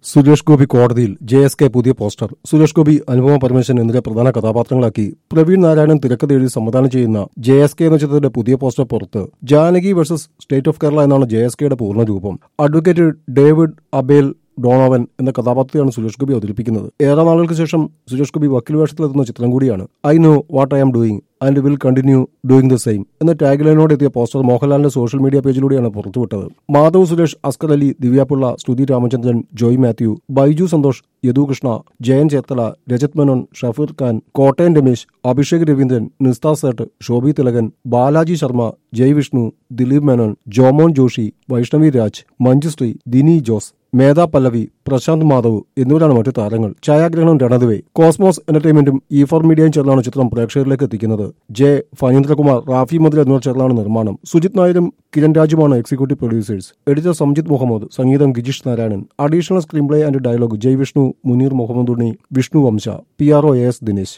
സുരേഷ് ഗോപി കോടതിയിൽ J S K പുതിയ poster Suresh Gopi Anupama Parameswaran എന്നിവരെ പ്രധാന കഥാപാത്രങ്ങളാക്കി പ്രവീൺ നാരായണൻ തിരക്കഥ എഴുതി സംവിധാനം ചെയ്യുന്ന ജെ എസ് കെ എന്ന ചിത്രത്തിന്റെ പുതിയ പോസ്റ്റർ പുറത്ത് Janaki versus state of Kerala എന്നാണ് ജെ എസ് കെയുടെ പൂർണ്ണ രൂപം അഡ്വക്കേറ്റ് ഡേവിഡ് അബേൽ ഡോണോവൻ എന്ന കഥാപാത്രത്തെയാണ് സുരേഷ് ഗോപി അവതരിപ്പിക്കുന്നത് ഏറെ നാളുകൾക്ക് ശേഷം സുരേഷ് ഗോപി വക്കീൽ വേഷത്തിലെത്തുന്ന ചിത്രം കൂടിയാണ് I know what I am doing and will continue doing the same എന്ന ടാഗ്ലൈനോട് എത്തിയ പോസ്റ്റർ മോഹൻലാലിന്റെ സോഷ്യൽ മീഡിയ പേജിലൂടെയാണ് പുറത്തുവിട്ടത് മാധവ് സുരേഷ് അസ്കർ അലി ദിവ്യാപിള്ള സ്തുതി രാമചന്ദ്രൻ ജോയ് മാത്യു ബൈജു സന്തോഷ് യദു കൃഷ്ണ ജയൻ ചേർത്തല രജത് മേനോൻ ഷഫീർ ഖാൻ കോട്ടയം രമേശ് അഭിഷേക് രവീന്ദ്രൻ നിസ്താ സേട്ട് ശോഭി തിലകൻ ബാലാജി ശർമ്മ ജയ് വിഷ്ണു ദിലീപ് മേനോൻ ജോമോൻ ജോഷി വൈഷ്ണവി രാജ് മഞ്ജുശ്രീ ദിനി ജോസ് മേധാ പല്ലവി പ്രശാന്ത് മാധവ് എന്നിവരാണ് മറ്റു താരങ്ങൾ ഛായാഗ്രഹണം രണതുവേ കോസ്മോസ് എന്റർടൈൻമെന്റും ഇ ഫോർ മീഡിയയും ചേർന്നാണ് ചിത്രം പ്രേക്ഷകരിലേക്ക് എത്തിക്കുന്നത് ജെ ഫനീന്ദ്രകുമാർ റാഫി മധുര എന്നിവർ ചേർന്നാണ് നിർമ്മാണം സുജിത് നായരും കിരൺ രാജുമാണ് executive producers editor Samjith Muhammad സംഗീതം Gijeesh Narayanan additional screenplay and dialogue Jay Vishnu Muneer Muhammad Unni Vishnu Vamsha P R O A S Dinesh